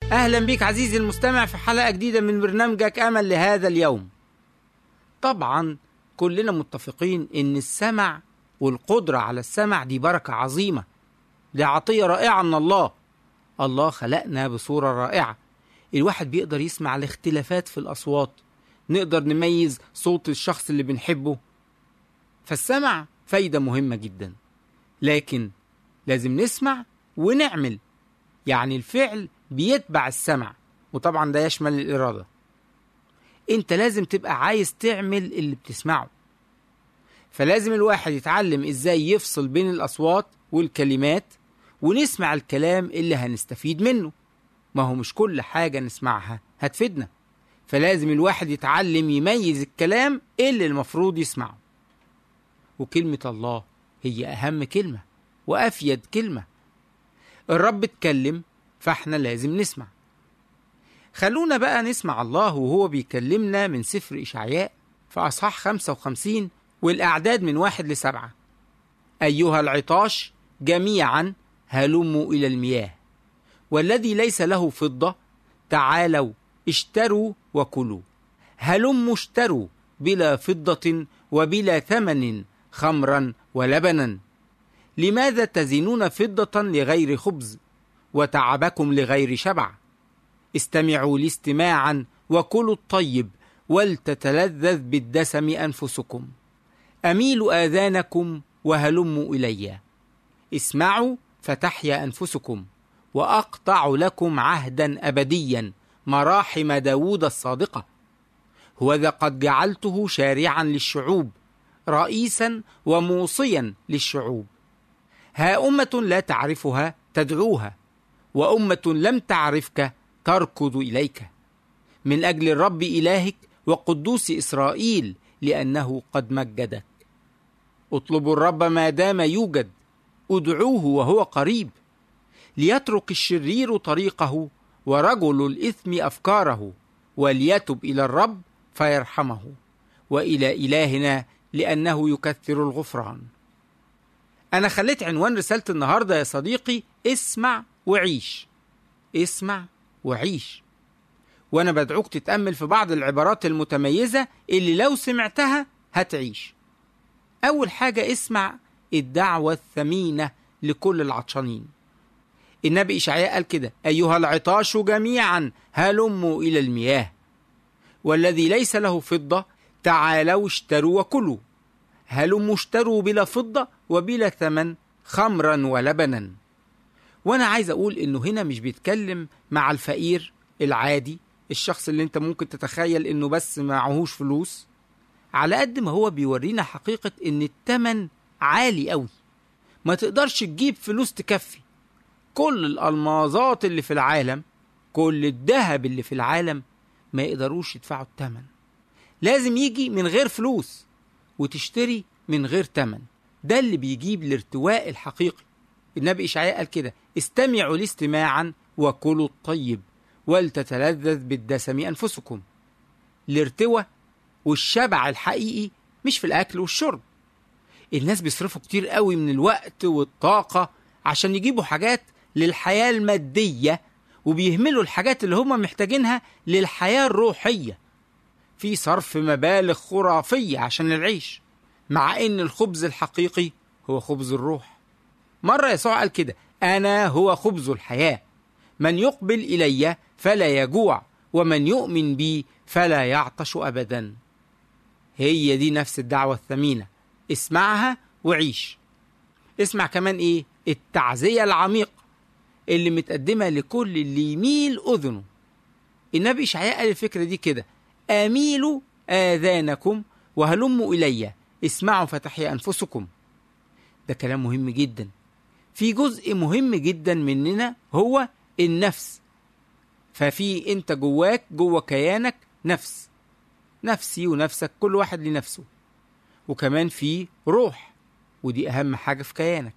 أهلا بك عزيزي المستمع في حلقة جديدة من برنامجك أمل لهذا اليوم طبعا كلنا متفقين إن السمع والقدرة على السمع دي بركة عظيمة دي عطية رائعة من الله الله خلقنا بصورة رائعة الواحد بيقدر يسمع الاختلافات في الأصوات نقدر نميز صوت الشخص اللي بنحبه فالسمع فايدة مهمة جدا لكن لازم نسمع ونعمل يعني الفعل بيتبع السمع وطبعا ده يشمل الإرادة انت لازم تبقى عايز تعمل اللي بتسمعه فلازم الواحد يتعلم ازاي يفصل بين الأصوات والكلمات ونسمع الكلام اللي هنستفيد منه ما هو مش كل حاجة نسمعها هتفيدنا فلازم الواحد يتعلم يميز الكلام اللي المفروض يسمعه وكلمة الله هي أهم كلمة وأفيد كلمة الرب اتكلم فاحنا لازم نسمع خلونا بقى نسمع الله وهو بيكلمنا من سفر إشعياء في أصحاح 55 والأعداد من واحد لسبعة أيها العطاش جميعا هلموا إلى المياه والذي ليس له فضة تعالوا اشتروا وكلوا هلموا اشتروا بلا فضة وبلا ثمن خمرا ولبنا لماذا تزنون فضة لغير خبز وتعبكم لغير شبع استمعوا لي استماعا وكلوا الطيب ولتتلذذ بالدسم أنفسكم أميلوا آذانكم وهلموا إلي اسمعوا فتحيا أنفسكم وأقطع لكم عهدا أبديا مراحم داود الصادقة هوذا قد جعلته شارعا للشعوب رئيسا وموصيا للشعوب ها أمة لا تعرفها تدعوها وأمة لم تعرفك تركض إليك من أجل الرب إلهك وقدوس إسرائيل لأنه قد مجدك اطلبوا الرب ما دام يوجد ادعوه وهو قريب ليترك الشرير طريقه ورجل الإثم أفكاره وليتب إلى الرب فيرحمه وإلى إلهنا لأنه يكثر الغفران أنا خليت عنوان رسالة النهاردة يا صديقي اسمع وعيش اسمع وعيش وأنا بدعوك تتأمل في بعض العبارات المتميزة اللي لو سمعتها هتعيش أول حاجة اسمع الدعوة الثمينة لكل العطشانين النبي إشعياء قال كده أيها العطاش جميعا هلموا إلى المياه والذي ليس له فضة تعالوا اشتروا وكلوا هلموا اشتروا بلا فضة وبلا ثمن خمرا ولبنا وانا عايز اقول انه هنا مش بيتكلم مع الفقير العادي الشخص اللي انت ممكن تتخيل انه بس معهوش فلوس على قد ما هو بيورينا حقيقة ان التمن عالي قوي ما تقدرش تجيب فلوس تكفي كل الألماظات اللي في العالم كل الذهب اللي في العالم ما يقدروش يدفعوا التمن لازم يجي من غير فلوس وتشتري من غير تمن ده اللي بيجيب الارتواء الحقيقي النبي إشعياء قال كده استمعوا لي استماعا وكلوا الطيب ولتتلذذ بالدسم أنفسكم الارتوى والشبع الحقيقي مش في الأكل والشرب الناس بيصرفوا كتير قوي من الوقت والطاقة عشان يجيبوا حاجات للحياة المادية وبيهملوا الحاجات اللي هم محتاجينها للحياة الروحية في صرف مبالغ خرافية عشان العيش مع ان الخبز الحقيقي هو خبز الروح مرة يسوع قال كده أنا هو خبز الحياة من يقبل إلي فلا يجوع ومن يؤمن بي فلا يعطش أبدا هي دي نفس الدعوة الثمينة اسمعها وعيش اسمع كمان ايه التعزية العميقة اللي متقدمة لكل اللي يميل أذنه النبي إشعياء قال الفكرة دي كده أميلوا آذانكم وهلموا إلي اسمعوا فتحيا أنفسكم ده كلام مهم جدا في جزء مهم جدا مننا هو النفس ففي انت جواك جوا كيانك نفس نفسي ونفسك كل واحد لنفسه وكمان في روح ودي اهم حاجه في كيانك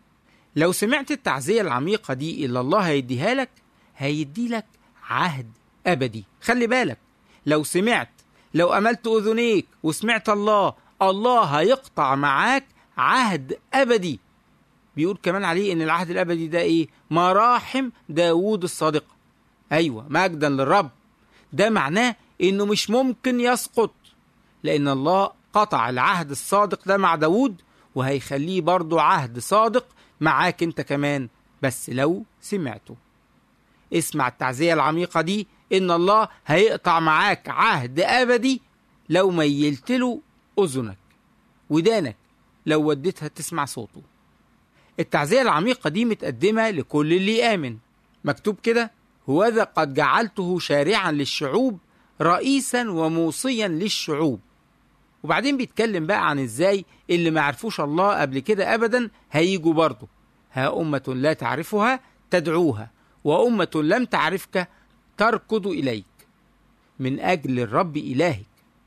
لو سمعت التعزيه العميقه دي اللي الله هيديها لك هيدي لك عهد ابدي خلي بالك لو سمعت لو املت اذنيك وسمعت الله الله هيقطع معاك عهد ابدي بيقول كمان عليه ان العهد الابدي ده ايه مراحم داوود الصادقه أيوة مجدا للرب ده معناه إنه مش ممكن يسقط لأن الله قطع العهد الصادق ده مع داود وهيخليه برضه عهد صادق معاك انت كمان بس لو سمعته اسمع التعزية العميقة دي إن الله هيقطع معاك عهد أبدي لو ميلت له أذنك ودانك لو وديتها تسمع صوته التعزية العميقة دي متقدمة لكل اللي يآمن مكتوب كده هوذا قد جعلته شارعا للشعوب رئيسا وموصيا للشعوب وبعدين بيتكلم بقى عن ازاي اللي ما عرفوش الله قبل كده ابدا هيجوا برضه ها أمة لا تعرفها تدعوها وأمة لم تعرفك تركض إليك من أجل الرب إلهك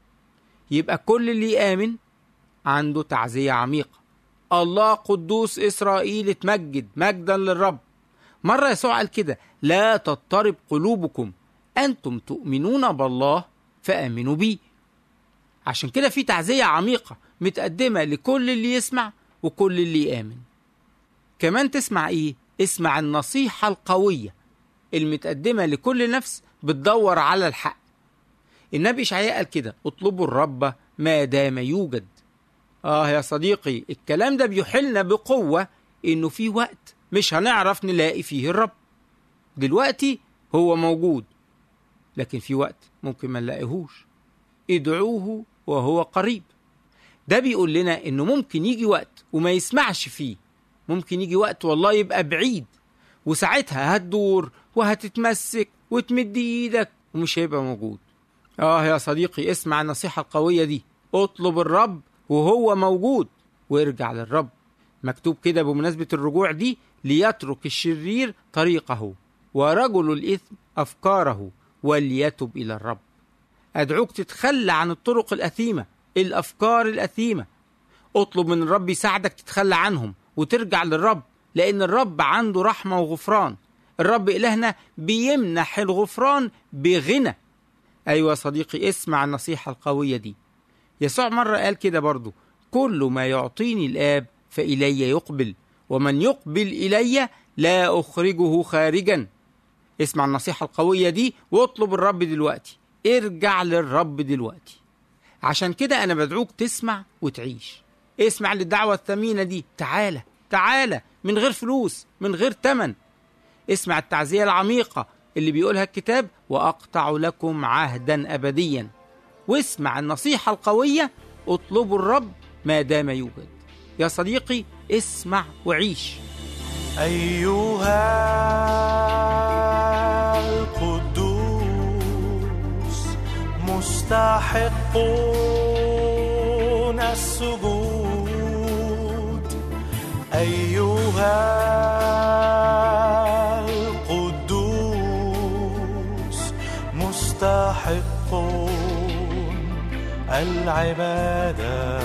يبقى كل اللي يآمن عنده تعزية عميقة الله قدوس إسرائيل اتمجد مجدا للرب مرة يسوع قال كده لا تضطرب قلوبكم أنتم تؤمنون بالله فآمنوا بي عشان كده في تعزية عميقة متقدمة لكل اللي يسمع وكل اللي يآمن كمان تسمع إيه؟ اسمع النصيحة القوية المتقدمة لكل نفس بتدور على الحق النبي إشعياء قال كده اطلبوا الرب ما دام يوجد آه يا صديقي الكلام ده بيحلنا بقوة إنه في وقت مش هنعرف نلاقي فيه الرب دلوقتي هو موجود لكن في وقت ممكن ما نلاقيهوش ادعوه وهو قريب ده بيقول لنا انه ممكن يجي وقت وما يسمعش فيه ممكن يجي وقت والله يبقى بعيد وساعتها هتدور وهتتمسك وتمد ايدك ومش هيبقى موجود اه يا صديقي اسمع النصيحة القوية دي اطلب الرب وهو موجود وارجع للرب مكتوب كده بمناسبة الرجوع دي ليترك الشرير طريقه ورجل الإثم أفكاره وليتب إلى الرب أدعوك تتخلى عن الطرق الأثيمة الأفكار الأثيمة اطلب من الرب يساعدك تتخلى عنهم وترجع للرب لأن الرب عنده رحمة وغفران الرب إلهنا بيمنح الغفران بغنى أيوة يا صديقي اسمع النصيحة القوية دي يسوع مرة قال كده برضو كل ما يعطيني الآب فإلي يقبل ومن يقبل إلي لا أخرجه خارجا اسمع النصيحة القوية دي واطلب الرب دلوقتي ارجع للرب دلوقتي عشان كده أنا بدعوك تسمع وتعيش اسمع للدعوة الثمينة دي تعالى تعالى من غير فلوس من غير تمن اسمع التعزية العميقة اللي بيقولها الكتاب وأقطع لكم عهدا أبديا واسمع النصيحة القوية اطلبوا الرب ما دام يوجد يا صديقي اسمع وعيش أيها القدوس مستحقون السجود أيها القدوس مستحقون العباده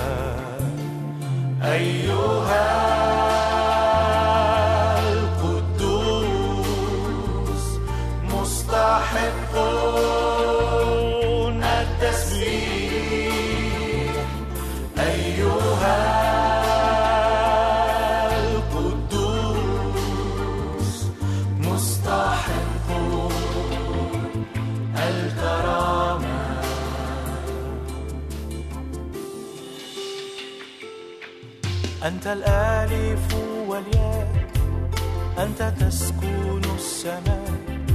أيها القدوس مستحقون التسبيح أيها القدوس مستحقون الكرامة أنت الآلف والياء أنت تسكن السماء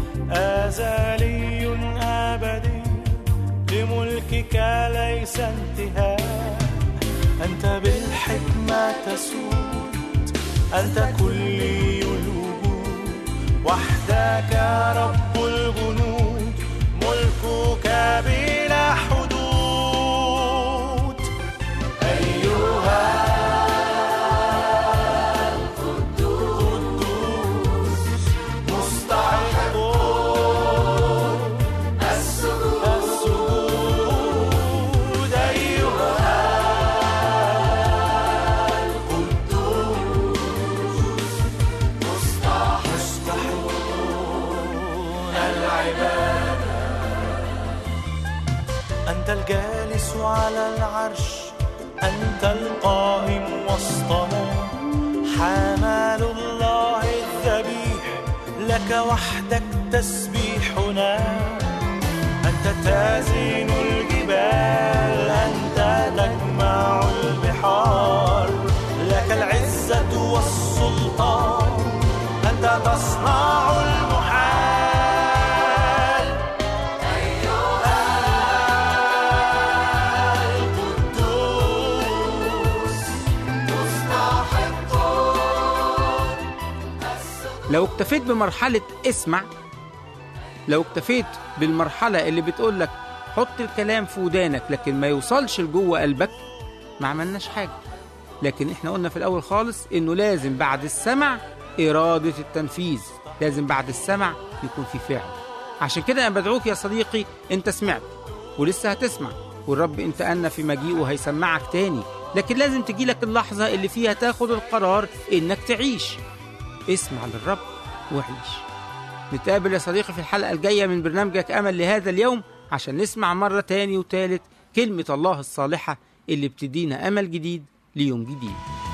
أزلي أبدي لملكك ليس انتهاء أنت بالحكمة تسود أنت كلي الوجود وحدك رب الجنود ملكك بلا حدود أيها مستحقون السجود أيها القدوس مستحقون العبادة أنت الجالس على العرش أنت القائم وسطنا حمل الله الذبيح لك وحدك تسبيح يصالحنا أنت تزين الجبال أنت تجمع البحار لك العزة والسلطان أنت تصنع المحال القدوس لو اكتفيت بمرحلة اسمع لو اكتفيت بالمرحلة اللي بتقول لك حط الكلام في ودانك لكن ما يوصلش لجوه قلبك ما عملناش حاجة لكن احنا قلنا في الأول خالص إنه لازم بعد السمع إرادة التنفيذ لازم بعد السمع يكون في فعل عشان كده أنا بدعوك يا صديقي أنت سمعت ولسه هتسمع والرب انت أن في مجيئه هيسمعك تاني لكن لازم تجيلك اللحظة اللي فيها تاخد القرار إنك تعيش اسمع للرب وعيش نتقابل يا صديقي في الحلقة الجاية من برنامجك أمل لهذا اليوم عشان نسمع مرة تاني وتالت كلمة الله الصالحة اللي بتدينا أمل جديد ليوم جديد